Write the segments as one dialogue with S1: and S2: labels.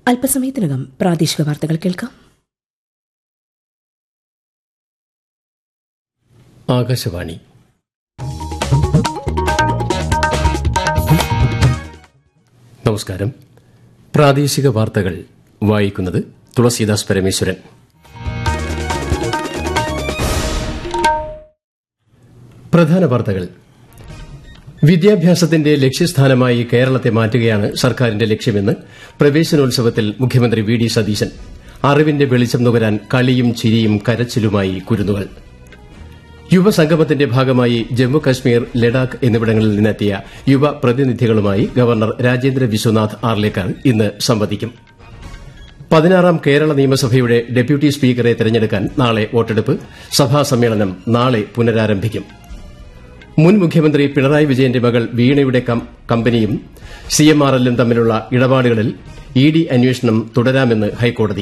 S1: അല്പസമയത്തിനകം പ്രാദേശിക വാർത്തകൾ കേൾക്കാം
S2: ആകാശവാണി നമസ്കാരം പ്രാദേശിക വാർത്തകൾ വായിക്കുന്നത് തുളസീദാസ് പരമേശ്വരൻ പ്രധാന വാർത്തകൾ വിദ്യാഭ്യാസത്തിന്റെ ലക്ഷ്യസ്ഥാനമായി കേരളത്തെ മാറ്റുകയാണ് സർക്കാരിന്റെ ലക്ഷ്യമെന്ന് പ്രവേശനോത്സവത്തിൽ മുഖ്യമന്ത്രി വി ഡി സതീശൻ അറിവിന്റെ വെളിച്ചം നുകരാൻ കളിയും ചിരിയും കരച്ചിലുമായി കുരുന്നുകൾ യുവസംഗമത്തിന്റെ ഭാഗമായി ജമ്മു കശ്മീർ ലഡാക്ക് എന്നിവിടങ്ങളിൽ നിന്നെത്തിയ യുവ പ്രതിനിധികളുമായി ഗവർണർ രാജേന്ദ്ര വിശ്വനാഥ് ആർലേക്കർ ഇന്ന് സംവദിക്കും പതിനാറാം കേരള നിയമസഭയുടെ ഡെപ്യൂട്ടി സ്പീക്കറെ തെരഞ്ഞെടുക്കാൻ നാളെ വോട്ടെടുപ്പ് സഭാ സമ്മേളനം നാളെ പുനരാരംഭിക്കും മുൻ മുഖ്യമന്ത്രി പിണറായി വിജയന്റെ മകൾ വീണയുടെ കമ്പനിയും സിഎംആർഎല്ലും തമ്മിലുള്ള ഇടപാടുകളിൽ ഇ ഡി അന്വേഷണം തുടരാമെന്ന് ഹൈക്കോടതി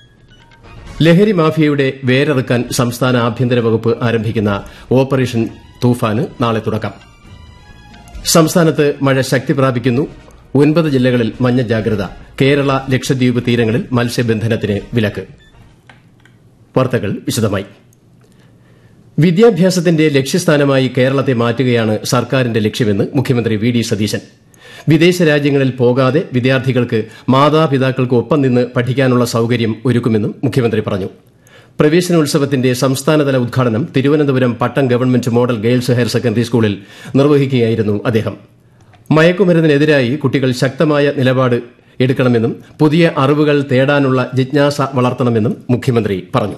S2: ലഹരി മാഫിയയുടെ വേരറുക്കാൻ സംസ്ഥാന ആഭ്യന്തര വകുപ്പ് ആരംഭിക്കുന്ന ഓപ്പറേഷൻ തൂഫാന് നാളെ തുടക്കം സംസ്ഥാനത്ത് മഴ ശക്തി പ്രാപിക്കുന്നു ഒൻപത് ജില്ലകളിൽ മഞ്ഞ ജാഗ്രത കേരള ലക്ഷദ്വീപ് തീരങ്ങളിൽ മത്സ്യബന്ധനത്തിന് വിലക്ക് വാർത്തകൾ വിശദമായി വിദ്യാഭ്യാസത്തിന്റെ ലക്ഷ്യസ്ഥാനമായി കേരളത്തെ മാറ്റുകയാണ് സർക്കാരിന്റെ ലക്ഷ്യമെന്ന് മുഖ്യമന്ത്രി വി ഡി സതീശൻ വിദേശ രാജ്യങ്ങളിൽ പോകാതെ വിദ്യാർത്ഥികൾക്ക് മാതാപിതാക്കൾക്ക് ഒപ്പം നിന്ന് പഠിക്കാനുള്ള സൌകര്യം ഒരുക്കുമെന്നും മുഖ്യമന്ത്രി പറഞ്ഞു പ്രവേശനോത്സവത്തിന്റെ സംസ്ഥാനതല ഉദ്ഘാടനം Thiruvananthapuram Pattom government model girls higher secondary സ്കൂളിൽ നിർവഹിക്കുകയായിരുന്നു അദ്ദേഹം മയക്കുമരുന്നിനെതിരായി കുട്ടികൾ ശക്തമായ നിലപാട് എടുക്കണമെന്നും പുതിയ അറിവുകൾ തേടാനുള്ള ജിജ്ഞാസ വളർത്തണമെന്നും മുഖ്യമന്ത്രി പറഞ്ഞു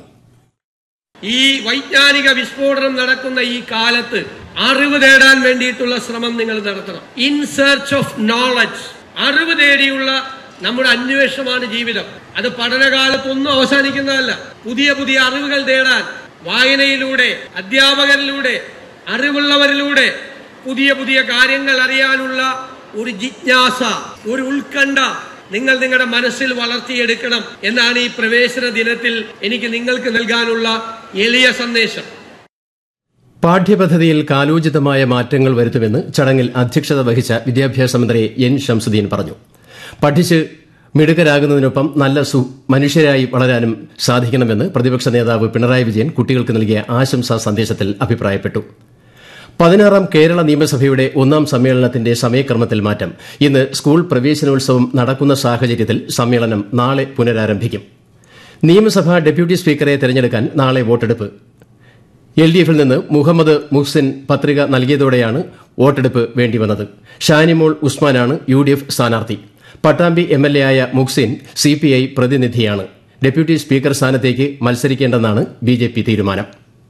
S3: ഈ വൈജ്ഞാനിക വിസ്ഫോടനം നടക്കുന്ന ഈ കാലത്ത് അറിവ് തേടാൻ വേണ്ടിയിട്ടുള്ള ശ്രമം നിങ്ങൾ നടത്തണം ഇൻ സെർച്ച് ഓഫ് നോളജ് അറിവ് തേടിയുള്ള നമ്മുടെ അന്വേഷണമാണ് ജീവിതം അത് പഠനകാലത്തൊന്നും അവസാനിക്കുന്നതല്ല പുതിയ പുതിയ അറിവുകൾ തേടാൻ വായനയിലൂടെ അധ്യാപകരിലൂടെ അറിവുള്ളവരിലൂടെ പുതിയ പുതിയ കാര്യങ്ങൾ അറിയാനുള്ള ഒരു ജിജ്ഞാസ ഒരു ഉത്കണ്ഠ നിങ്ങൾ നിങ്ങളുടെ മനസ്സിൽ വളർത്തിയെടുക്കണം എന്നാണ് ഈ പ്രവേശന ദിനത്തിൽ എനിക്ക് നിങ്ങൾക്ക് നൽകാനുള്ള എളിയ സന്ദേശം
S2: പാഠ്യപദ്ധതിയിൽ കാലോചിതമായ മാറ്റങ്ങൾ വരുത്തുമെന്ന് ചടങ്ങിൽ അധ്യക്ഷത വഹിച്ച വിദ്യാഭ്യാസ മന്ത്രി എൻ ഷംസുദ്ദീൻ പറഞ്ഞു പഠിച്ച് മിടുക്കരാകുന്നതിനൊപ്പം നല്ല സു മനുഷ്യരായി വളരാനും സാധിക്കണമെന്ന് പ്രതിപക്ഷ നേതാവ് പിണറായി വിജയൻ കുട്ടികൾക്ക് നൽകിയ ആശംസാ സന്ദേശത്തിൽ അഭിപ്രായപ്പെട്ടു പതിനാറാം കേരള നിയമസഭയുടെ ഒന്നാം സമ്മേളനത്തിന്റെ സമയക്രമത്തിൽ മാറ്റം ഇന്ന് സ്കൂൾ പ്രവേശനോത്സവം നടക്കുന്ന സാഹചര്യത്തിൽ സമ്മേളനം നാളെ പുനരാരംഭിക്കും നിയമസഭാ ഡെപ്യൂട്ടി സ്പീക്കറെ തെരഞ്ഞെടുക്കാൻ നാളെ വോട്ടെടുപ്പ് എൽ ഡി എഫിൽ നിന്ന് മുഹമ്മദ് മുഹ്സിൻ പത്രിക നൽകിയതോടെയാണ് വോട്ടെടുപ്പ് വേണ്ടിവന്നത് ഷാനിമോൾ ഉസ്മാനാണ് യു ഡി എഫ് സ്ഥാനാർത്ഥി പട്ടാമ്പി എം എൽ എ ആയ മുഹ്സിൻ സി പി ഐ പ്രതിനിധിയാണ് ഡെപ്യൂട്ടി സ്പീക്കർ സ്ഥാനത്തേക്ക് മത്സരിക്കേണ്ടെന്നാണ് ബി ജെ പി തീരുമാനം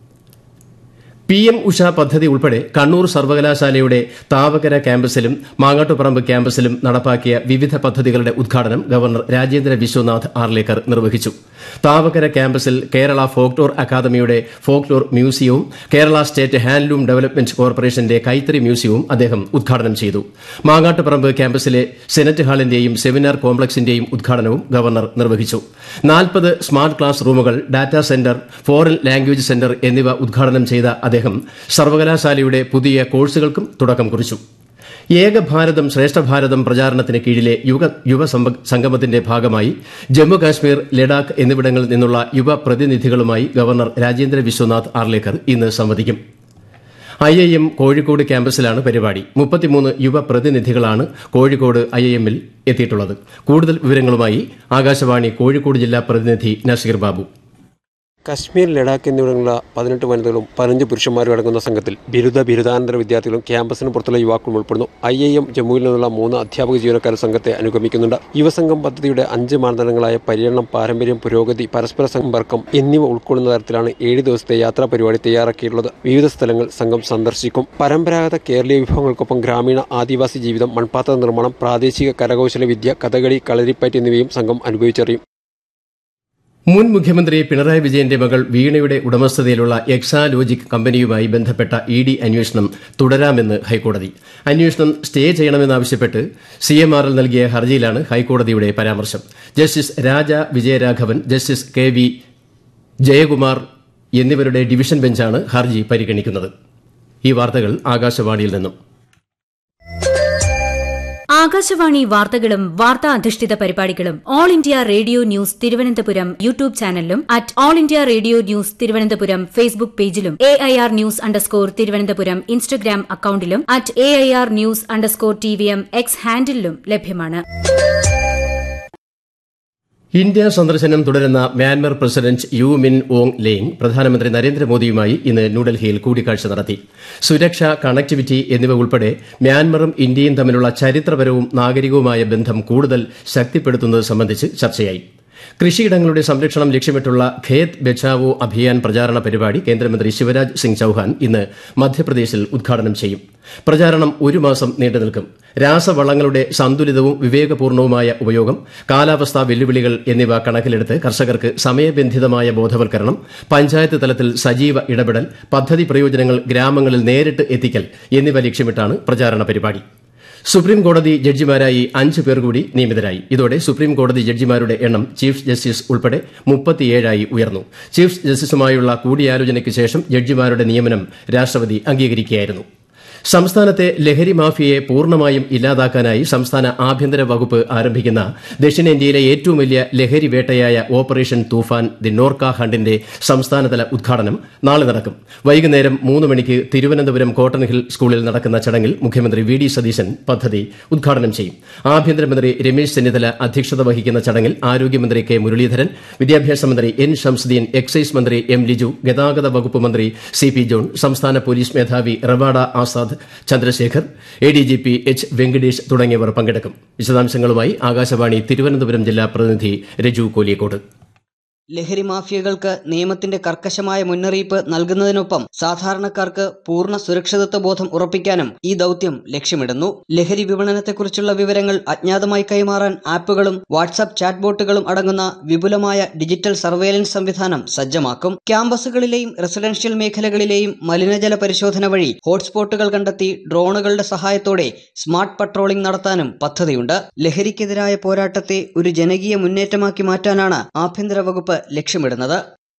S2: പി എം ഉഷ പദ്ധതി ഉൾപ്പെടെ കണ്ണൂർ സർവകലാശാലയുടെ താവകര ക്യാമ്പസിലും മാങ്ങാട്ടുപറമ്പ് ക്യാമ്പസിലും നടപ്പാക്കിയ വിവിധ പദ്ധതികളുടെ ഉദ്ഘാടനം ഗവർണർ രാജേന്ദ്ര വിശ്വനാഥ് ആർലേക്കർ നിർവഹിച്ചു താവകര ക്യാമ്പസിൽ കേരള ഫോക്ലോർ അക്കാദമിയുടെ ഫോക്ലോർ മ്യൂസിയവും കേരള സ്റ്റേറ്റ് ഹാൻഡ്ലൂം ഡെവലപ്മെന്റ് കോർപ്പറേഷന്റെ കൈത്തറി മ്യൂസിയവും അദ്ദേഹം ഉദ്ഘാടനം ചെയ്തു മാങ്ങാട്ടുപറമ്പ് ക്യാമ്പസിലെ സെനറ്റ് ഹാളിന്റെയും സെമിനാർ കോംപ്ലക്സിന്റെയും ഉദ്ഘാടനവും ഗവർണർ നിർവഹിച്ചു നാൽപ്പത് സ്മാർട്ട് ക്ലാസ് റൂമുകൾ data centre foreign language centre എന്നിവ ഉദ്ഘാടനം ചെയ്ത അദ്ദേഹം സർവകലാശാലയുടെ പുതിയ കോഴ്സുകൾക്കും തുടക്കം കുറിച്ചു ഏക ഭാരതം ശ്രേഷ്ഠ ഭാരതം പ്രചാരണത്തിന് കീഴിലെ യുവ യുവ സംഗമത്തിന്റെ ഭാഗമായി ജമ്മു കാശ്മീർ ലഡാക്ക് എന്നിവിടങ്ങളിൽ നിന്നുള്ള യുവ പ്രതിനിധികളുമായി ഗവർണർ രാജേന്ദ്ര വിശ്വനാഥ് ആർലേക്കർ ഇന്ന് സംവദിക്കും ഐ ഐ എം കോഴിക്കോട് ക്യാമ്പസിലാണ് പരിപാടി മുപ്പത്തിമൂന്ന് യുവ പ്രതിനിധികളാണ് കോഴിക്കോട് ഐ ഐ എമ്മിൽ എത്തിയിട്ടുള്ളത് കൂടുതൽ വിവരങ്ങളുമായി ആകാശവാണി കോഴിക്കോട് ജില്ലാ പ്രതിനിധി നസീർ ബാബു
S4: കശ്മീർ ലഡാക്ക് എന്നിവിടങ്ങളിലുള്ള പതിനെട്ട് വനിതകളും പതിനഞ്ച് പുരുഷന്മാരും അടങ്ങുന്ന സംഘത്തിൽ ബിരുദ ബിരുദാനന്തര വിദ്യാർത്ഥികളും ക്യാമ്പസിന് പുറത്തുള്ള യുവാക്കളും ഉൾപ്പെടുന്നു ഐ ഐ എം ജമ്മുവിൽ നിന്നുള്ള മൂന്ന് അധ്യാപക ജീവനക്കാർ സംഘത്തെ അനുഗമിക്കുന്നുണ്ട് യുവസംഘം പദ്ധതിയുടെ അഞ്ച് മാനദണ്ഡങ്ങളായ പര്യടനം പാരമ്പര്യം പുരോഗതി പരസ്പര സമ്പർക്കം എന്നിവ ഉൾക്കൊള്ളുന്ന തരത്തിലാണ് ഏഴ് ദിവസത്തെ യാത്രാ പരിപാടി തയ്യാറാക്കിയിട്ടുള്ളത് വിവിധ സ്ഥലങ്ങൾ സംഘം സന്ദർശിക്കും പരമ്പരാഗത കേരളീയ വിഭവങ്ങൾക്കൊപ്പം ഗ്രാമീണ ആദിവാസി ജീവിതം മൺപാത്ര നിർമ്മാണം പ്രാദേശിക കരകൗശല വിദ്യ കഥകളി കളരിപ്പയറ്റ് എന്നിവയും സംഘം അനുഭവിച്ചറിയും
S2: മുൻ മുഖ്യമന്ത്രി പിണറായി വിജയന്റെ മകൾ വീണയുടെ ഉടമസ്ഥതയിലുള്ള എക്സാലോജിക് കമ്പനിയുമായി ബന്ധപ്പെട്ട ഇ ഡി അന്വേഷണം തുടരാമെന്ന് ഹൈക്കോടതി അന്വേഷണം സ്റ്റേ ചെയ്യണമെന്നാവശ്യപ്പെട്ട് സി എം ആർ എൽ നൽകിയ ഹർജിയിലാണ് ഹൈക്കോടതിയുടെ പരാമർശം justice Raja Vijayaraghavan justice K V Jayakumar എന്നിവരുടെ ഡിവിഷൻ ബെഞ്ചാണ് ഹർജി പരിഗണിക്കുന്നത് ഈ വാർത്തകൾ ആകാശവാണിയിൽ നിന്നും
S5: ആകാശവാണി വാർത്തകളും വാർത്താ അധിഷ്ഠിത പരിപാടികളും All India Radio news Thiruvananthapuram YouTube ചാനലിലും at All India Radio news Thiruvananthapuram Facebook പേജിലും A I R news underscore Thiruvananthapuram Instagram അക്കൌണ്ടിലും at A I R news underscore T V M X ഹാൻഡിലും ലഭ്യമാണ്
S2: ഇന്ത്യ സന്ദർശനം തുടരുന്ന Myanmar president U Min Aung Hlaing പ്രധാനമന്ത്രി നരേന്ദ്രമോദിയുമായി ഇന്ന് ന്യൂഡൽഹിയിൽ കൂടിക്കാഴ്ച നടത്തി സുരക്ഷ കണക്ടിവിറ്റി എന്നിവ ഉൾപ്പെടെ മ്യാൻമറും ഇന്ത്യയും തമ്മിലുള്ള ചരിത്രപരവും നാഗരികവുമായ ബന്ധം കൂടുതൽ ശക്തിപ്പെടുത്തുന്നത് സംബന്ധിച്ച് ചർച്ചയായി കൃഷിയിടങ്ങളുടെ സംരക്ഷണം ലക്ഷ്യമിട്ടുള്ള ഖേത് ബച്ചാവോ അഭിയാൻ പ്രചാരണ പരിപാടി കേന്ദ്രമന്ത്രി ശിവരാജ് സിംഗ് ചൌഹാൻ ഇന്ന് മധ്യപ്രദേശിൽ ഉദ്ഘാടനം ചെയ്യും പ്രചാരണം ഒരു മാസം നീണ്ടുനിൽക്കും രാസവളങ്ങളുടെ സന്തുലിതവും വിവേകപൂർണവുമായ ഉപയോഗം കാലാവസ്ഥാ വെല്ലുവിളികൾ എന്നിവ കണക്കിലെടുത്ത് കർഷകർക്ക് സമയബന്ധിതമായ ബോധവൽക്കരണം പഞ്ചായത്ത് തലത്തിൽ സജീവ ഇടപെടൽ പദ്ധതി പ്രയോജനങ്ങൾ ഗ്രാമങ്ങളിൽ നേരിട്ട് എത്തിക്കൽ എന്നിവ ലക്ഷ്യമിട്ടാണ് പ്രചാരണ പരിപാടി സുപ്രീം കോടതി ജഡ്ജിമാരായി അഞ്ച് പേർ കൂടി നിയമിതരായി ഇതോടെ സുപ്രീം കോടതി ജഡ്ജിമാരുടെ എണ്ണം ചീഫ് ജസ്റ്റിസ് ഉൾപ്പെടെ മുപ്പത്തിയേഴായി ഉയർന്നു ചീഫ് ജസ്റ്റിസുമായുള്ള കൂടിയാലോചനയ്ക്ക് ശേഷം ജഡ്ജിമാരുടെ നിയമനം രാഷ്ട്രപതി അംഗീകരിക്കുകയായിരുന്നു സംസ്ഥാനത്തെ ലഹരി മാഫിയയെ പൂർണ്ണമായും ഇല്ലാതാക്കാനായി സംസ്ഥാന ആഭ്യന്തര വകുപ്പ് ആരംഭിക്കുന്ന ദക്ഷിണേന്ത്യയിലെ ഏറ്റവും വലിയ ലഹരി വേട്ടയായ ഓപ്പറേഷൻ തൂഫാൻ ദി നോർക്ക ഹണ്ടിന്റെ സംസ്ഥാനതല ഉദ്ഘാടനം നാളെ നടക്കും വൈകുന്നേരം മൂന്ന് മണിക്ക് തിരുവനന്തപുരം കോട്ടൺ ഹിൽ സ്കൂളിൽ നടക്കുന്ന ചടങ്ങിൽ മുഖ്യമന്ത്രി വി ഡി സതീശൻ പദ്ധതി ഉദ്ഘാടനം ചെയ്യും ആഭ്യന്തരമന്ത്രി രമേശ് ചെന്നിത്തല അധ്യക്ഷത വഹിക്കുന്ന ചടങ്ങിൽ ആരോഗ്യമന്ത്രി കെ മുരളീധരൻ വിദ്യാഭ്യാസ മന്ത്രി എൻ ഷംസുദ്ദീൻ എക്സൈസ് മന്ത്രി എം ലിജു ഗതാഗത വകുപ്പ് മന്ത്രി സി പി ജോൺ സംസ്ഥാന പോലീസ് മേധാവി Ravada Azad Chandrashekhar A D G P H Venkatesh തുടങ്ങിയവർ പങ്കെടുക്കും വിശദാംശങ്ങളുമായി ആകാശവാണി തിരുവനന്തപുരം ജില്ലാ പ്രതിനിധി രജു കോലിയക്കോട്
S6: ലഹരി മാഫിയകൾക്ക് നിയമത്തിന്റെ കർക്കശമായ മുന്നറിയിപ്പ് നൽകുന്നതിനൊപ്പം സാധാരണക്കാർക്ക് പൂർണ്ണ സുരക്ഷിതത്വ ബോധം ഉറപ്പിക്കാനും ഈ ദൗത്യം ലക്ഷ്യമിടുന്നു ലഹരി വിപണനത്തെക്കുറിച്ചുള്ള വിവരങ്ങൾ അജ്ഞാതമായി കൈമാറാൻ ആപ്പുകളും വാട്സാപ്പ് ചാറ്റ് ബോട്ടുകളും അടങ്ങുന്ന വിപുലമായ ഡിജിറ്റൽ സർവേലൻസ് സംവിധാനം സജ്ജമാക്കും ക്യാമ്പസുകളിലെയും റെസിഡൻഷ്യൽ മേഖലകളിലെയും മലിനജല പരിശോധന വഴി ഹോട്ട്സ്പോട്ടുകൾ കണ്ടെത്തി ഡ്രോണുകളുടെ സഹായത്തോടെ സ്മാർട്ട് പട്രോളിംഗ് നടത്താനും പദ്ധതിയുണ്ട് ലഹരിക്കെതിരായ പോരാട്ടത്തെ ഒരു ജനകീയ മുന്നേറ്റമാക്കി മാറ്റാനാണ് ആഭ്യന്തര വകുപ്പ് ലക്ഷ്യമിടുന്നത്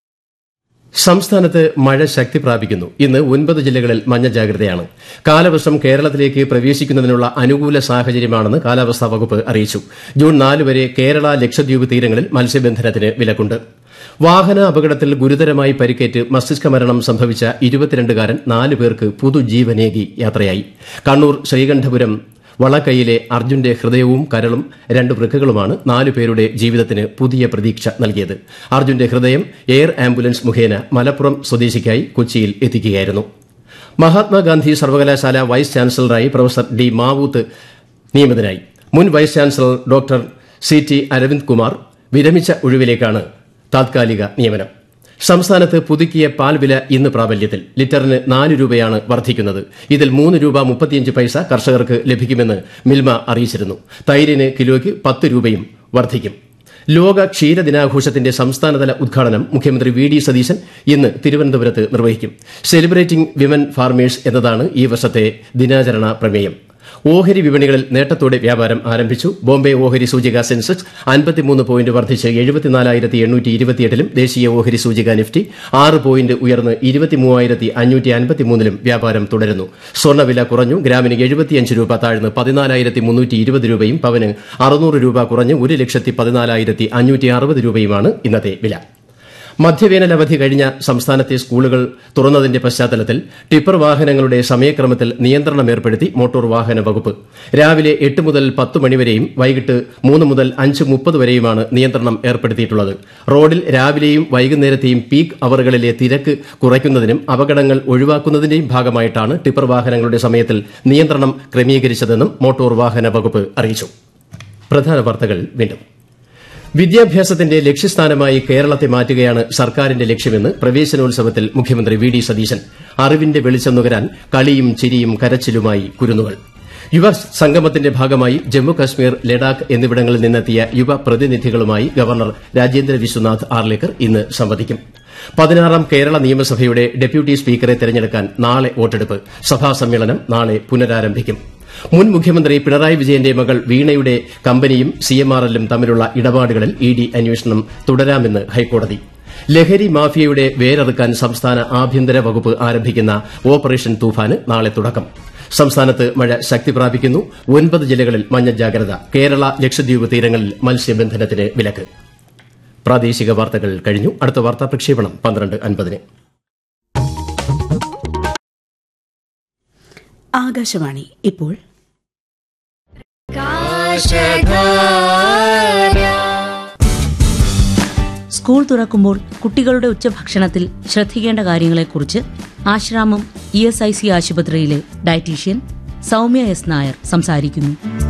S2: സംസ്ഥാനത്ത് മഴ ശക്തി പ്രാപിക്കുന്നു ഇന്ന് ഒൻപത് ജില്ലകളിൽ മഞ്ഞ ജാഗ്രതയാണ് കാലവർഷം കേരളത്തിലേക്ക് പ്രവേശിക്കുന്നതിനുള്ള അനുകൂല സാഹചര്യമാണെന്ന് കാലാവസ്ഥാ വകുപ്പ് അറിയിച്ചു ജൂൺ നാല് വരെ കേരള ലക്ഷദ്വീപ് തീരങ്ങളിൽ മത്സ്യബന്ധനത്തിന് വിലക്കുണ്ട് വാഹന അപകടത്തിൽ ഗുരുതരമായി പരിക്കേറ്റ് മസ്തിഷ്ക മരണം സംഭവിച്ച ഇരുപത്തിരണ്ടുകാരൻ നാല് പേർക്ക് പുതുജീവനേകി യാത്രയായി കണ്ണൂർ ശ്രീകണ്ഠപുരം വളക്കൈയിലെ അർജുന്റെ ഹൃദയവും കരളും രണ്ട് വൃക്കകളുമാണ് നാലു പേരുടെ ജീവിതത്തിന് പുതിയ പ്രതീക്ഷ നൽകിയത് അർജുന്റെ ഹൃദയം എയർ ആംബുലൻസ് മുഖേന മലപ്പുറം സ്വദേശിക്കായി കൊച്ചിയിൽ എത്തിക്കുകയായിരുന്നു മഹാത്മാഗാന്ധി സർവകലാശാല വൈസ് ചാൻസലറായി പ്രൊഫസർ ഡി മാവൂത്ത് നിയമിതനായി മുൻ vice chancellor doctor C T Aravind Kumar വിരമിച്ച ഒഴിവിലേക്കാണ് താത്കാലിക നിയമനം സംസ്ഥാനത്ത് പുതുക്കിയ പാൽ വില ഇന്ന് പ്രാബല്യത്തിൽ ലിറ്ററിന് നാല് രൂപയാണ് വർദ്ധിക്കുന്നത് ഇതിൽ മൂന്ന് രൂപ മുപ്പത്തിയഞ്ച് പൈസ കർഷകർക്ക് ലഭിക്കുമെന്ന് മിൽമ അറിയിച്ചിരുന്നു തൈരിന് കിലോയ്ക്ക് പത്ത് രൂപയും വർദ്ധിക്കും ലോക ക്ഷീരദിനാഘോഷത്തിന്റെ സംസ്ഥാനതല ഉദ്ഘാടനം മുഖ്യമന്ത്രി വി ഡി സതീശൻ ഇന്ന് തിരുവനന്തപുരത്ത് നിർവഹിക്കും സെലിബ്രേറ്റിംഗ് വിമൻ ഫാർമേഴ്സ് എന്നതാണ് ഈ വർഷത്തെ ദിനാചരണ പ്രമേയം ഓഹരി വിപണികളിൽ നേട്ടത്തോടെ വ്യാപാരം ആരംഭിച്ചു ബോംബെ ഓഹരി സൂചിക സെൻസെക്സ് അൻപത്തിമൂന്ന് പോയിന്റ് വർദ്ധിച്ച് എഴുപത്തിനാലായിരത്തി എണ്ണൂറ്റി ഇരുപത്തിയെട്ടിലും ദേശീയ ഓഹരി സൂചിക നിഫ്റ്റി ആറ് പോയിന്റ് ഉയർന്ന് ഇരുപത്തിമൂവായിരത്തി അഞ്ഞൂറ്റി അൻപത്തിമൂന്നിലും വ്യാപാരം തുടരുന്നു സ്വർണ്ണവില കുറഞ്ഞു ഗ്രാമിന് എഴുപത്തിയഞ്ച് രൂപ താഴ്ന്ന് പതിനാലായിരത്തി മുന്നൂറ്റി ഇരുപത് രൂപയും പവന് അറുന്നൂറ് രൂപ കുറഞ്ഞ് ഒരു ലക്ഷത്തി പതിനാലായിരത്തി അഞ്ഞൂറ്റി അറുപത് രൂപയുമാണ് ഇന്നത്തെ വില മധ്യവേനൽ അവധി കഴിഞ്ഞ സംസ്ഥാനത്തെ സ്കൂളുകൾ തുറന്നതിന്റെ പശ്ചാത്തലത്തിൽ ടിപ്പർ വാഹനങ്ങളുടെ സമയക്രമത്തിൽ നിയന്ത്രണം ഏർപ്പെടുത്തി മോട്ടോർ വാഹന വകുപ്പ് രാവിലെ എട്ട് മുതൽ പത്ത് മണിവരെയും വൈകിട്ട് മൂന്ന് മുതൽ അഞ്ച് മുപ്പത് വരെയുമാണ് നിയന്ത്രണം ഏർപ്പെടുത്തിയിട്ടുള്ളത് റോഡിൽ രാവിലെയും വൈകുന്നേരത്തെയും പീക്ക് അവറുകളിലെ തിരക്ക് കുറയ്ക്കുന്നതിനും അപകടങ്ങൾ ഒഴിവാക്കുന്നതിന്റെയും ഭാഗമായിട്ടാണ് ടിപ്പർ വാഹനങ്ങളുടെ സമയത്തിൽ നിയന്ത്രണം ക്രമീകരിച്ചതെന്നും മോട്ടോർ വാഹന വകുപ്പ് അറിയിച്ചു പ്രധാന വാർത്തകൾ വീണ്ടും വിദ്യാഭ്യാസത്തിന്റെ ലക്ഷ്യസ്ഥാനമായി കേരളത്തെ മാറ്റുകയാണ് സർക്കാരിന്റെ ലക്ഷ്യമെന്ന് പ്രവേശനോത്സവത്തിൽ മുഖ്യമന്ത്രി വി ഡി സതീശൻ അറിവിന്റെ വെളിച്ചം നുകരാൻ കളിയും ചിരിയും കരച്ചിലുമായി കുരുന്നുകൾ യുവ സംഗമത്തിന്റെ ഭാഗമായി ജമ്മു കശ്മീർ ലഡാക്ക് എന്നിവിടങ്ങളിൽ നിന്നെത്തിയ യുവ പ്രതിനിധികളുമായി ഗവർണർ രാജേന്ദ്ര വിശ്വനാഥ് ആർലേക്കർ ഇന്ന് സംവദിക്കും പതിനാറാം കേരള നിയമസഭയുടെ ഡെപ്യൂട്ടി സ്പീക്കറെ തെരഞ്ഞെടുക്കാൻ നാളെ വോട്ടെടുപ്പ് സഭാ സമ്മേളനം നാളെ പുനരാരംഭിക്കും മുൻ മുഖ്യമന്ത്രി പിണറായി വിജയന്റെ മകൾ വീണയുടെ കമ്പനിയും സിഎംആർഎല്ലും തമ്മിലുള്ള ഇടപാടുകളിൽ ഇ ഡി അന്വേഷണം തുടരാമെന്ന് ഹൈക്കോടതി ലഹരി മാഫിയയുടെ വേരറുക്കാൻ സംസ്ഥാന ആഭ്യന്തര വകുപ്പ് ആരംഭിക്കുന്ന ഓപ്പറേഷൻ തൂഫാന് നാളെ തുടക്കം സംസ്ഥാനത്ത് മഴ ശക്തി പ്രാപിക്കുന്നു ഒൻപത് ജില്ലകളിൽ മഞ്ഞ ജാഗ്രത കേരള ലക്ഷദ്വീപ് തീരങ്ങളിൽ മത്സ്യബന്ധനത്തിന് വിലക്ക് പ്രാദേശിക വാർത്തകൾ കഴിഞ്ഞു അടുത്ത വാർത്താ പ്രക്ഷേപണം പന്ത്രണ്ട് അൻപതിന്
S1: ആകാശവാണി ഇപ്പോൾ
S7: സ്കൂൾ തുറക്കുമ്പോൾ കുട്ടികളുടെ ഉച്ചഭക്ഷണത്തിൽ ശ്രദ്ധിക്കേണ്ട കാര്യങ്ങളെക്കുറിച്ച് Asramam E S I C ആശുപത്രിയിലെ ഡയറ്റീഷ്യൻ സൗമ്യ എസ് നായർ സംസാരിക്കുന്നു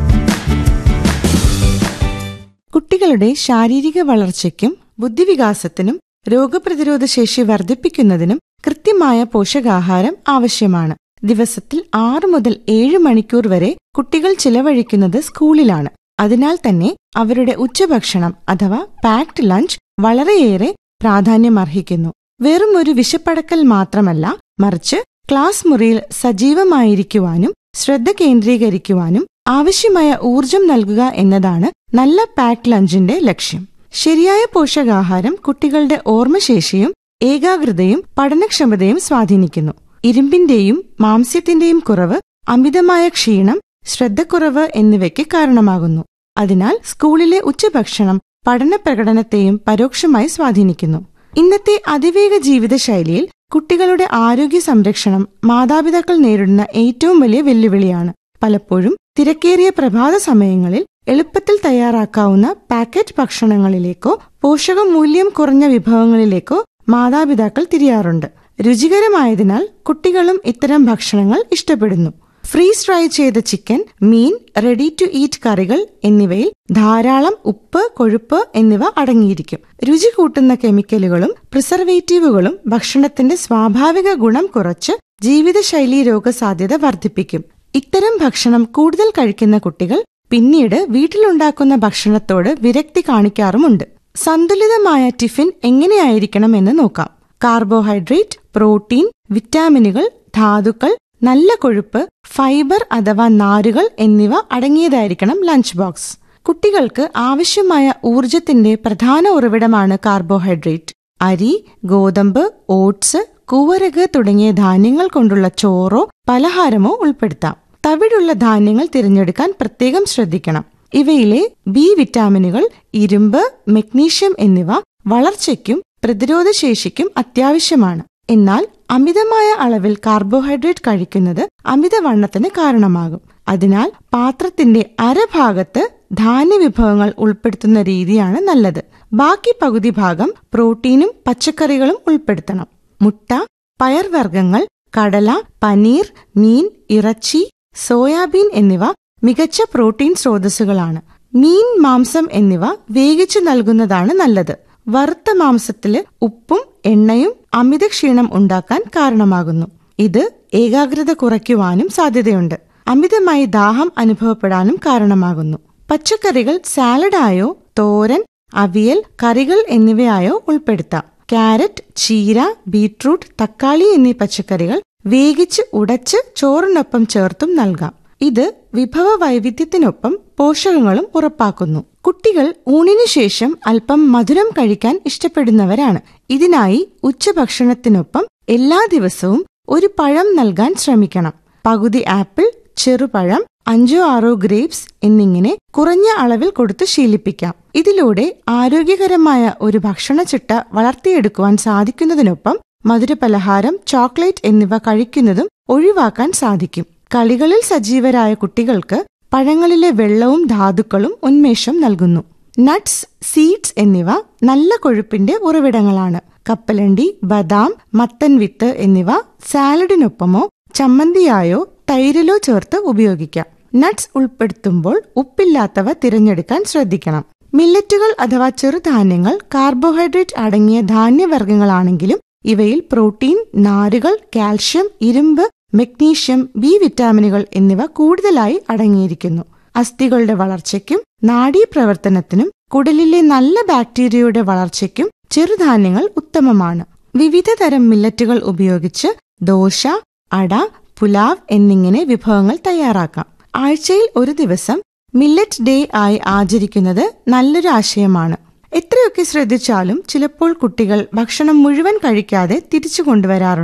S8: കുട്ടികളുടെ ശാരീരിക വളർച്ചയ്ക്കും ബുദ്ധിവികാസത്തിനും രോഗപ്രതിരോധ ശേഷി വർദ്ധിപ്പിക്കുന്നതിനും കൃത്യമായ പോഷകാഹാരം ആവശ്യമാണ് ദിവസത്തിൽ ആറ് മുതൽ ഏഴ് മണിക്കൂർ വരെ കുട്ടികൾ ചിലവഴിക്കുന്നത് സ്കൂളിലാണ് അതിനാൽ തന്നെ അവരുടെ ഉച്ചഭക്ഷണം അഥവാ പാക്ഡ് ലഞ്ച് വളരെയേറെ പ്രാധാന്യമർഹിക്കുന്നു വെറും ഒരു വിശപ്പടക്കൽ മാത്രമല്ല മറിച്ച് ക്ലാസ് മുറിയിൽ സജീവമായിരിക്കുവാനും ശ്രദ്ധ കേന്ദ്രീകരിക്കുവാനും ആവശ്യമായ ഊർജം നൽകുക എന്നതാണ് നല്ല പാക്ഡ് ലഞ്ചിന്റെ ലക്ഷ്യം ശരിയായ പോഷകാഹാരം കുട്ടികളുടെ ഓർമ്മശേഷിയും ഏകാഗ്രതയും പഠനക്ഷമതയും സ്വാധീനിക്കുന്നു ഇരുമ്പിന്റെയും മാംസ്യത്തിന്റെയും കുറവ് അമിതമായ ക്ഷീണം ശ്രദ്ധക്കുറവ് എന്നിവയ്ക്ക് കാരണമാകുന്നു അതിനാൽ സ്കൂളിലെ ഉച്ചഭക്ഷണം പഠന പ്രകടനത്തെയും പരോക്ഷമായി സ്വാധീനിക്കുന്നു ഇന്നത്തെ അതിവേഗ ജീവിതശൈലിയിൽ കുട്ടികളുടെ ആരോഗ്യ സംരക്ഷണം മാതാപിതാക്കൾ നേരിടുന്ന ഏറ്റവും വലിയ വെല്ലുവിളിയാണ് പലപ്പോഴും തിരക്കേറിയ പ്രഭാത സമയങ്ങളിൽ എളുപ്പത്തിൽ തയ്യാറാക്കാവുന്ന പാക്കറ്റ് ഭക്ഷണങ്ങളിലേക്കോ പോഷകമൂല്യം കുറഞ്ഞ വിഭവങ്ങളിലേക്കോ മാതാപിതാക്കൾ തിരിയാറുണ്ട് രുചികരമായതിനാൽ കുട്ടികളും ഇത്തരം ഭക്ഷണങ്ങൾ ഇഷ്ടപ്പെടുന്നു ഫ്രീസ് ഫ്രൈ ചെയ്ത ചിക്കൻ മീൻ റെഡി ടു ഈറ്റ് കറികൾ എന്നിവയിൽ ധാരാളം ഉപ്പ് കൊഴുപ്പ് എന്നിവ അടങ്ങിയിരിക്കും രുചി കൂട്ടുന്ന കെമിക്കലുകളും പ്രിസർവേറ്റീവുകളും ഭക്ഷണത്തിന്റെ സ്വാഭാവിക ഗുണം കുറച്ച് ജീവിതശൈലീ രോഗസാധ്യത വർദ്ധിപ്പിക്കും ഇത്തരം ഭക്ഷണം കൂടുതൽ കഴിക്കുന്ന കുട്ടികൾ പിന്നീട് വീട്ടിലുണ്ടാക്കുന്ന ഭക്ഷണത്തോട് വിരക്തി കാണിക്കാറുമുണ്ട് സന്തുലിതമായ ടിഫിൻ എങ്ങനെയായിരിക്കണം എന്ന് നോക്കാം കാർബോഹൈഡ്രേറ്റ് പ്രോട്ടീൻ വിറ്റാമിനുകൾ ധാതുക്കൾ നല്ല കൊഴുപ്പ് ഫൈബർ അഥവാ നാരുകൾ എന്നിവ അടങ്ങിയതായിരിക്കണം ലഞ്ച് ബോക്സ് കുട്ടികൾക്ക് ആവശ്യമായ ഊർജത്തിന്റെ പ്രധാന ഉറവിടമാണ് കാർബോഹൈഡ്രേറ്റ് അരി ഗോതമ്പ് ഓട്സ് കൂവരക് തുടങ്ങിയ ധാന്യങ്ങൾ കൊണ്ടുള്ള ചോറോ പലഹാരമോ ഉൾപ്പെടുത്താം തവിടുള്ള ധാന്യങ്ങൾ തിരഞ്ഞെടുക്കാൻ പ്രത്യേകം ശ്രദ്ധിക്കണം ഇവയിലെ ബി വിറ്റാമിനുകൾ ഇരുമ്പ് മെഗ്നീഷ്യം എന്നിവ വളർച്ചയ്ക്കും പ്രതിരോധശേഷിക്കും അത്യാവശ്യമാണ് എന്നാൽ അമിതമായ അളവിൽ കാർബോഹൈഡ്രേറ്റ് കഴിക്കുന്നത് അമിതവണ്ണത്തിന് കാരണമാകും അതിനാൽ പാത്രത്തിന്റെ അരഭാഗത്ത് ധാന്യവിഭവങ്ങൾ ഉൾപ്പെടുത്തുന്ന രീതിയാണ് നല്ലത് ബാക്കി പകുതി ഭാഗം പ്രോട്ടീനും പച്ചക്കറികളും ഉൾപ്പെടുത്തണം മുട്ട പയർവർഗ്ഗങ്ങൾ കടല പനീർ മീൻ ഇറച്ചി സോയാബീൻ എന്നിവ മികച്ച പ്രോട്ടീൻ സ്രോതസ്സുകളാണ് മീൻ മാംസം എന്നിവ വേവിച്ചു നൽകുന്നതാണ് നല്ലത് വറുത്ത മാംസത്തില് ഉപ്പും എണ്ണയും അമിത ക്ഷീണം ഉണ്ടാക്കാൻ കാരണമാകുന്നു ഇത് ഏകാഗ്രത കുറയ്ക്കുവാനും സാധ്യതയുണ്ട് അമിതമായി ദാഹം അനുഭവപ്പെടാനും കാരണമാകുന്നു പച്ചക്കറികൾ സാലഡായോ തോരൻ അവിയൽ കറികൾ എന്നിവയായോ ഉൾപ്പെടുത്താം ക്യാരറ്റ് ചീര ബീട്രൂട്ട് തക്കാളി എന്നീ പച്ചക്കറികൾ വേവിച്ച് ഉടച്ച് ചോറിനൊപ്പം ചേർത്തും നൽകാം ഇത് വിഭവ വൈവിധ്യത്തിനൊപ്പം പോഷകങ്ങളും ഉറപ്പാക്കുന്നു കുട്ടികൾ ഊണിനു ശേഷം അല്പം മധുരം കഴിക്കാൻ ഇഷ്ടപ്പെടുന്നവരാണ് ഇതിനായി ഉച്ചഭക്ഷണത്തിനൊപ്പം എല്ലാ ദിവസവും ഒരു പഴം നൽകാൻ ശ്രമിക്കണം പകുതി ആപ്പിൾ ചെറുപഴം അഞ്ചോ ആറോ ഗ്രേപ്സ് എന്നിങ്ങനെ കുറഞ്ഞ അളവിൽ കൊടുത്ത് ശീലിപ്പിക്കാം ഇതിലൂടെ ആരോഗ്യകരമായ ഒരു ഭക്ഷണച്ചിട്ട വളർത്തിയെടുക്കുവാൻ സാധിക്കുന്നതിനൊപ്പം മധുരപലഹാരം ചോക്ലേറ്റ് എന്നിവ കഴിക്കുന്നതും ഒഴിവാക്കാൻ സാധിക്കും കളികളിൽ സജീവരായ കുട്ടികൾക്ക് പഴങ്ങളിലെ വെള്ളവും ധാതുക്കളും ഉന്മേഷം നൽകുന്നു നട്ട്സ് സീഡ്സ് എന്നിവ നല്ല കൊഴുപ്പിന്റെ ഉറവിടങ്ങളാണ് കപ്പലണ്ടി ബദാം മത്തൻ വിത്ത് എന്നിവ സാലഡിനൊപ്പമോ ചമ്മന്തിയായോ തൈരിലോ ചേർത്ത് ഉപയോഗിക്കാം നട്ട്സ് ഉൾപ്പെടുത്തുമ്പോൾ ഉപ്പില്ലാത്തവ തിരഞ്ഞെടുക്കാൻ ശ്രദ്ധിക്കണം മില്ലറ്റുകൾ അഥവാ ചെറുധാന്യങ്ങൾ കാർബോഹൈഡ്രേറ്റ് അടങ്ങിയ ധാന്യവർഗ്ഗങ്ങളാണെങ്കിലും ഇവയിൽ പ്രോട്ടീൻ നാരുകൾ കാൽഷ്യം ഇരുമ്പ് മെഗ്നീഷ്യം ബി വിറ്റാമിനുകൾ എന്നിവ കൂടുതലായി അടങ്ങിയിരിക്കുന്നു അസ്ഥികളുടെ വളർച്ചയ്ക്കും നാഡീപ്രവർത്തനത്തിനും കുടലിലെ നല്ല ബാക്ടീരിയയുടെ വളർച്ചയ്ക്കും ചെറുധാന്യങ്ങൾ ഉത്തമമാണ് വിവിധ തരം മില്ലറ്റുകൾ ഉപയോഗിച്ച് ദോശ അട പുലാവ് എന്നിങ്ങനെ വിഭവങ്ങൾ തയ്യാറാക്കാം ആഴ്ചയിൽ ഒരു ദിവസം മില്ലറ്റ് ഡേ ആയി ആചരിക്കുന്നത് നല്ലൊരു ആശയമാണ് എത്രയൊക്കെ ശ്രദ്ധിച്ചാലും ചിലപ്പോൾ കുട്ടികൾ ഭക്ഷണം മുഴുവൻ കഴിക്കാതെ തിരിച്ചു കൊണ്ടുവരാറുണ്ട്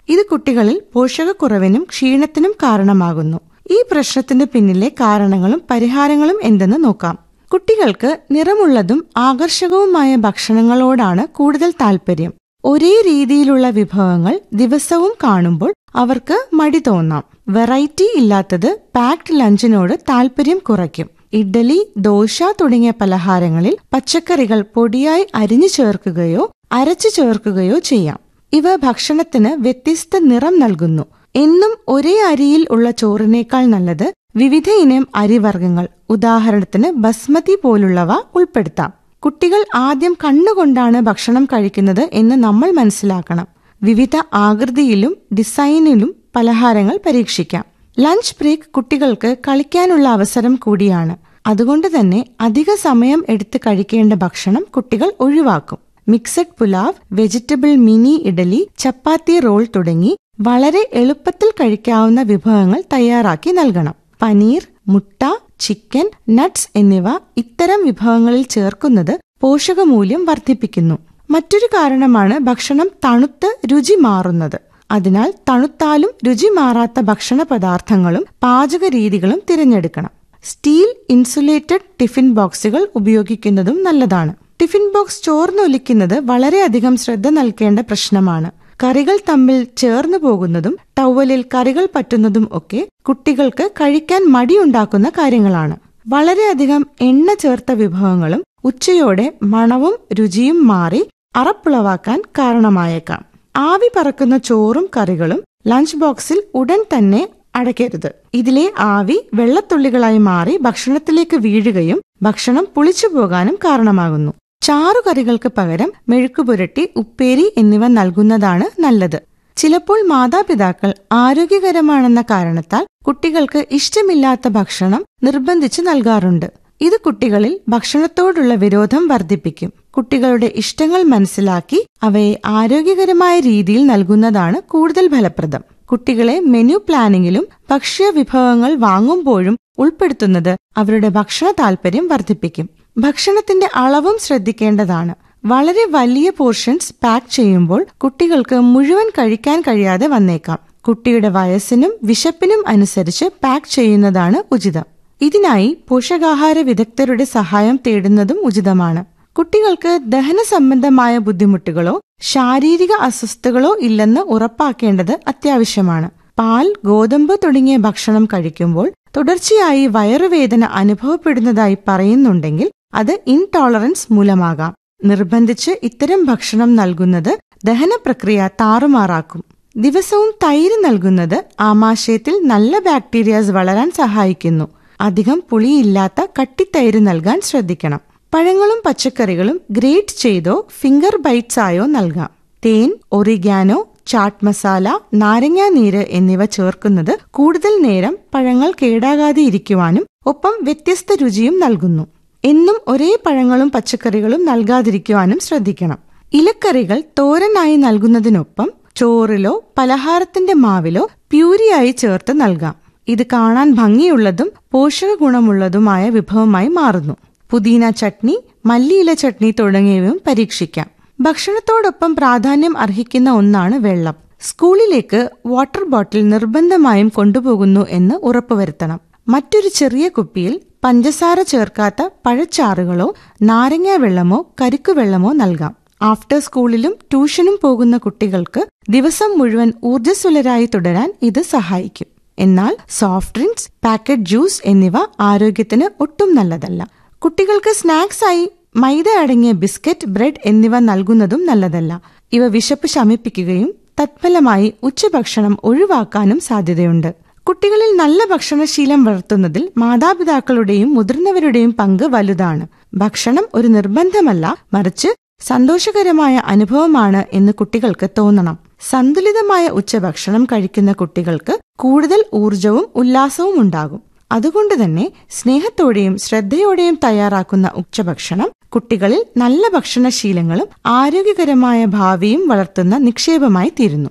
S8: ഇത് കുട്ടികളിൽ പോഷകക്കുറവിനും ക്ഷീണത്തിനും കാരണമാകുന്നു ഈ പ്രശ്നത്തിന് പിന്നിലെ കാരണങ്ങളും പരിഹാരങ്ങളും എന്തെന്ന് നോക്കാം കുട്ടികൾക്ക് നിറമുള്ളതും ആകർഷകവുമായ ഭക്ഷണങ്ങളോടാണ് കൂടുതൽ താല്പര്യം ഒരേ രീതിയിലുള്ള വിഭവങ്ങൾ ദിവസവും കാണുമ്പോൾ അവർക്ക് മടി തോന്നാം വെറൈറ്റി ഇല്ലാത്തത് പാക്ഡ് ലഞ്ചിനോട് താല്പര്യം കുറയ്ക്കും ഇഡ്ഡലി ദോശ തുടങ്ങിയ പലഹാരങ്ങളിൽ പച്ചക്കറികൾ പൊടിയായി അരിഞ്ഞു ചേർക്കുകയോ അരച്ചു ചേർക്കുകയോ ചെയ്യാം ഇവ ഭക്ഷണത്തിന് വ്യത്യസ്ത നിറം നൽകുന്നു എന്നും ഒരേ അരിയിൽ ഉള്ള ചോറിനേക്കാൾ നല്ലത് വിവിധ ഇനം അരിവർഗ്ഗങ്ങൾ ഉദാഹരണത്തിന് ബസ്മതി പോലുള്ളവ ഉൾപ്പെടുത്താം കുട്ടികൾ ആദ്യം കണ്ണുകൊണ്ടാണ് ഭക്ഷണം കഴിക്കുന്നത് എന്ന് നമ്മൾ മനസ്സിലാക്കണം വിവിധ ആകൃതിയിലും ഡിസൈനിലും പലഹാരങ്ങൾ പരീക്ഷിക്കാം ലഞ്ച് ബ്രേക്ക് കുട്ടികൾക്ക് കളിക്കാനുള്ള അവസരം കൂടിയാണ് അതുകൊണ്ട് തന്നെ അധിക സമയം എടുത്ത് കഴിക്കേണ്ട ഭക്ഷണം കുട്ടികൾ ഒഴിവാക്കും mixed pulao vegetable mini idli chapati roll തുടങ്ങി വളരെ എളുപ്പത്തിൽ കഴിക്കാവുന്ന വിഭവങ്ങൾ തയ്യാറാക്കി നൽകണം പനീർ മുട്ട ചിക്കൻ നട്ട്സ് എന്നിവ ഇത്തരം വിഭവങ്ങളിൽ ചേർക്കുന്നത് പോഷകമൂല്യം വർദ്ധിപ്പിക്കുന്നു മറ്റൊരു കാരണമാണ് ഭക്ഷണം തണുത്ത് രുചി മാറുന്നത് അതിനാൽ തണുത്താലും രുചി മാറാത്ത ഭക്ഷണ പദാർത്ഥങ്ങളും പാചക രീതികളും തിരഞ്ഞെടുക്കണം സ്റ്റീൽ ഇൻസുലേറ്റഡ് ടിഫിൻ ബോക്സുകൾ ഉപയോഗിക്കുന്നതും നല്ലതാണ് ടിഫിൻ ബോക്സ് ചോർന്നൊലിക്കുന്നത് വളരെയധികം ശ്രദ്ധ നൽകേണ്ട പ്രശ്നമാണ് കറികൾ തമ്മിൽ ചേർന്നു പോകുന്നതും ടവലിൽ കറികൾ പറ്റുന്നതും ഒക്കെ കുട്ടികൾക്ക് കഴിക്കാൻ മടിയുണ്ടാക്കുന്ന കാര്യങ്ങളാണ് വളരെയധികം എണ്ണ ചേർത്ത വിഭവങ്ങളും ഉച്ചയോടെ മണവും രുചിയും മാറി അറപ്പുളവാക്കാൻ കാരണമായേക്കാം ആവി പറക്കുന്ന ചോറും കറികളും ലഞ്ച് ബോക്സിൽ ഉടൻ തന്നെ അടയ്ക്കരുത് ഇതിലെ ആവി വെള്ളത്തുള്ളികളായി മാറി ഭക്ഷണത്തിലേക്ക് വീഴുകയും ഭക്ഷണം പുളിച്ചു പോകാനും കാരണമാകുന്നു ചാറുകറികൾക്ക് പകരം മെഴുക്കുപുരട്ടി ഉപ്പേരി എന്നിവ നൽകുന്നതാണ് നല്ലത് ചിലപ്പോൾ മാതാപിതാക്കൾ ആരോഗ്യകരമാണെന്ന കാരണത്താൽ കുട്ടികൾക്ക് ഇഷ്ടമില്ലാത്ത ഭക്ഷണം നിർബന്ധിച്ച് നൽകാറുണ്ട് ഇത് കുട്ടികളിൽ ഭക്ഷണത്തോടുള്ള വിരോധം വർദ്ധിപ്പിക്കും കുട്ടികളുടെ ഇഷ്ടങ്ങൾ മനസ്സിലാക്കി അവയെ ആരോഗ്യകരമായ രീതിയിൽ നൽകുന്നതാണ് കൂടുതൽ ഫലപ്രദം കുട്ടികളെ മെനു പ്ലാനിങ്ങിലും ഭക്ഷ്യ വിഭവങ്ങൾ വാങ്ങുമ്പോഴും ഉൾപ്പെടുത്തുന്നത് അവരുടെ ഭക്ഷണ താല്പര്യം വർദ്ധിപ്പിക്കും ഭക്ഷണത്തിന്റെ അളവും ശ്രദ്ധിക്കേണ്ടതാണ് വളരെ വലിയ പോർഷൻസ് പാക്ക് ചെയ്യുമ്പോൾ കുട്ടികൾക്ക് മുഴുവൻ കഴിക്കാൻ കഴിയാതെ വന്നേക്കാം കുട്ടിയുടെ വയസ്സിനും വിശപ്പിനും അനുസരിച്ച് പാക്ക് ചെയ്യുന്നതാണ് ഉചിതം ഇതിനായി പോഷകാഹാര വിദഗ്ധരുടെ സഹായം തേടുന്നതും ഉചിതമാണ് കുട്ടികൾക്ക് ദഹന സംബന്ധമായ ബുദ്ധിമുട്ടുകളോ ശാരീരിക അസ്വസ്ഥതകളോ ഇല്ലെന്ന് ഉറപ്പാക്കേണ്ടത് അത്യാവശ്യമാണ് പാൽ ഗോതമ്പ് തുടങ്ങിയ ഭക്ഷണം കഴിക്കുമ്പോൾ തുടർച്ചയായി വയറുവേദന അനുഭവപ്പെടുന്നതായി പറയുന്നുണ്ടെങ്കിൽ അത് ഇൻടോളറൻസ് മൂലമാകാം നിർബന്ധിച്ച് ഇത്തരം ഭക്ഷണം നൽകുന്നത് ദഹന പ്രക്രിയ താറുമാറാക്കും ദിവസവും തൈര് നൽകുന്നത് ആമാശയത്തിൽ നല്ല ബാക്ടീരിയാസ് വളരാൻ സഹായിക്കുന്നു അധികം പുളിയില്ലാത്ത കട്ടിത്തൈര് നൽകാൻ ശ്രദ്ധിക്കണം പഴങ്ങളും പച്ചക്കറികളും ഗ്രേറ്റ് ചെയ്തോ ഫിംഗർ ബൈറ്റ്സ് ആയോ നൽകാം തേൻ ഒറിഗാനോ ചാട്ട് മസാല നാരങ്ങാ നീര് എന്നിവ ചേർക്കുന്നത് കൂടുതൽ നേരം പഴങ്ങൾ കേടാകാതെ ഇരിക്കുവാനും ഒപ്പം വ്യത്യസ്ത രുചിയും നൽകുന്നു എന്നും ഒരേ പഴങ്ങളും പച്ചക്കറികളും നൽകാതിരിക്കുവാനും ശ്രദ്ധിക്കണം ഇലക്കറികൾ തോരനായി നൽകുന്നതിനൊപ്പം ചോറിലോ പലഹാരത്തിന്റെ മാവിലോ പ്യൂരിയായി ചേർത്ത് നൽകാം ഇത് കാണാൻ ഭംഗിയുള്ളതും പോഷക ഗുണമുള്ളതുമായ വിഭവമായി മാറുന്നു പുതിന ചട്നി മല്ലിയില ചട്നി തുടങ്ങിയവയും പരീക്ഷിക്കാം ഭക്ഷണത്തോടൊപ്പം പ്രാധാന്യം അർഹിക്കുന്ന ഒന്നാണ് വെള്ളം സ്കൂളിലേക്ക് വാട്ടർ ബോട്ടിൽ നിർബന്ധമായും കൊണ്ടുപോകുന്നു എന്ന് ഉറപ്പുവരുത്തണം മറ്റൊരു ചെറിയ കുപ്പിയിൽ പഞ്ചസാര ചേർക്കാത്ത പഴച്ചാറുകളോ നാരങ്ങ വെള്ളമോ കരിക്കുവെള്ളമോ നൽകാം ആഫ്റ്റർ സ്കൂളിലും ട്യൂഷനും പോകുന്ന കുട്ടികൾക്ക് ദിവസം മുഴുവൻ ഊർജ്ജസ്വലരായി തുടരാൻ ഇത് സഹായിക്കും എന്നാൽ സോഫ്റ്റ് ഡ്രിങ്ക്സ് പാക്കറ്റ് ജ്യൂസ് എന്നിവ ആരോഗ്യത്തിന് ഒട്ടും നല്ലതല്ല കുട്ടികൾക്ക് സ്നാക്സ് ആയി മൈദ അടങ്ങിയ ബിസ്ക്കറ്റ് ബ്രെഡ് എന്നിവ നൽകുന്നതും നല്ലതല്ല ഇവ വിശപ്പ് ശമിപ്പിക്കുകയും തത്ഫലമായി ഉച്ചഭക്ഷണം ഒഴിവാക്കാനും സാധ്യതയുണ്ട് കുട്ടികളിൽ നല്ല ഭക്ഷണശീലം വളർത്തുന്നതിൽ മാതാപിതാക്കളുടെയും മുതിർന്നവരുടെയും പങ്ക് വലുതാണ് ഭക്ഷണം ഒരു നിർബന്ധമല്ല മറിച്ച് സന്തോഷകരമായ അനുഭവമാണ് എന്ന് കുട്ടികൾക്ക് തോന്നണം സന്തുലിതമായ ഉച്ചഭക്ഷണം കഴിക്കുന്ന കുട്ടികൾക്ക് കൂടുതൽ ഊർജവും ഉല്ലാസവും ഉണ്ടാകും അതുകൊണ്ട് തന്നെ സ്നേഹത്തോടെയും ശ്രദ്ധയോടെയും തയ്യാറാക്കുന്ന ഉച്ചഭക്ഷണം കുട്ടികളിൽ നല്ല ഭക്ഷണശീലങ്ങളും ആരോഗ്യകരമായ ഭാവിയും വളർത്തുന്ന നിക്ഷേപമായി തീരുന്നു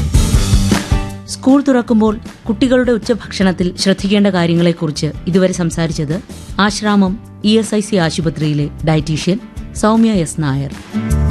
S7: സ്കൂൾ തുറക്കുമ്പോൾ കുട്ടികളുടെ ഉച്ചഭക്ഷണത്തിൽ ശ്രദ്ധിക്കേണ്ട കാര്യങ്ങളെക്കുറിച്ച് ഇതുവരെ സംസാരിച്ചത് Asramam E S I C ആശുപത്രിയിലെ ഡയറ്റീഷ്യൻ സൗമ്യ എസ് നായർ